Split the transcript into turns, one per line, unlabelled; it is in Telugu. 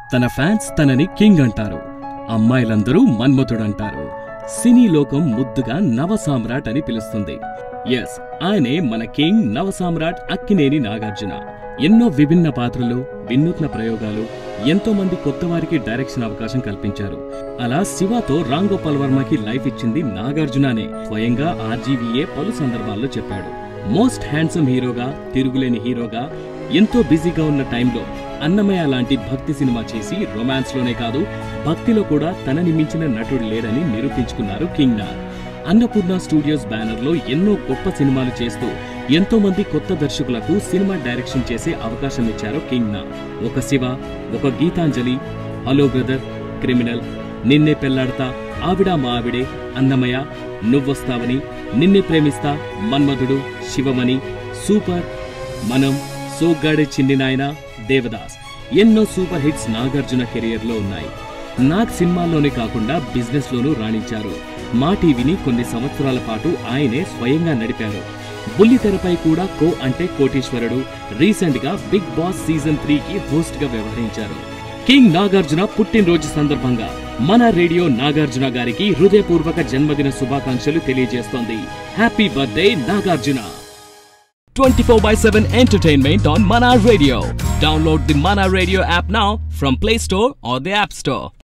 తన ఫ్యాన్స్ తనని కింగ్ అంటారు అమ్మాయిలందరూ మన్మథుడంటారు సినీ లోకం ముద్దుగా నవ సామ్రాట్ అని పిలుస్తుంది ఎస్ ఆయనే మన కింగ్ నవ సామ్రాట్ అక్కినేని నాగార్జున ఎన్నో విభిన్న పాత్రలు వినూత్న ప్రయోగాలు ఎంతో మంది కొత్త వారికి డైరెక్షన్ అవకాశం కల్పించారు అలా శివతో రామ్ గోపాల్ వర్మకి లైఫ్ ఇచ్చింది నాగార్జుననే స్వయంగా ఆర్జీవీఏ పలు సందర్భాల్లో చెప్పాడు మోస్ట్ హ్యాండ్సమ్ హీరోగా తిరుగులేని హీరోగా ఎంతో బిజీగా ఉన్న టైంలో అన్నమయ్య లాంటి భక్తి సినిమా చేసి రొమాన్స్ లోనే కాదు భక్తిలో కూడా తనని మించిన నటుడు లేడని నిరూపించుకున్నారు కింగ్ నార్ అన్నపూర్ణ స్టూడియోస్ బ్యానర్ లో ఎన్నో గొప్ప సినిమాలు చేస్తూ ఎంతో మంది కొత్త దర్శకులకు సినిమా డైరెక్షన్ చేసే అవకాశం ఇచ్చారు కింగ్ నార్ ఒక శివ ఒక గీతాంజలి హలో బ్రదర్ క్రిమినల్ నిన్నే పెళ్లాడతా ఆవిడ మా ఆవిడే అన్నమయ్య నువ్వొస్తావని నిన్నే ప్రేమిస్తా మన్మధుడు శివమణి సూపర్ మనం సోగ్గాడే చిన్ని నాయన దేవదాస్ ఎన్నో సూపర్ హిట్స్ నాగార్జున కెరియర్ లో ఉన్నాయి నాగ్ సినిమాల్లోనే కాకుండా బిజినెస్ లోనూ రాణించారు మా టీవీని కొన్ని సంవత్సరాల పాటు ఆయనే స్వయంగా నడిపారు బుల్లితెరపై కూడా కో అంటే కోటీశ్వరుడు రీసెంట్ గా బిగ్ బాస్ సీజన్ త్రీ కి హోస్ట్ గా వ్యవహరించారు కింగ్ నాగార్జున పుట్టినరోజు సందర్భంగా మన రేడియో నాగార్జున గారికి హృదయపూర్వక జన్మదిన శుభాకాంక్షలు తెలియజేస్తోంది happy birthday Nagarjuna 24 by 7 entertainment on Mana Radio. Download the Mana Radio app now from Play Store or the App Store.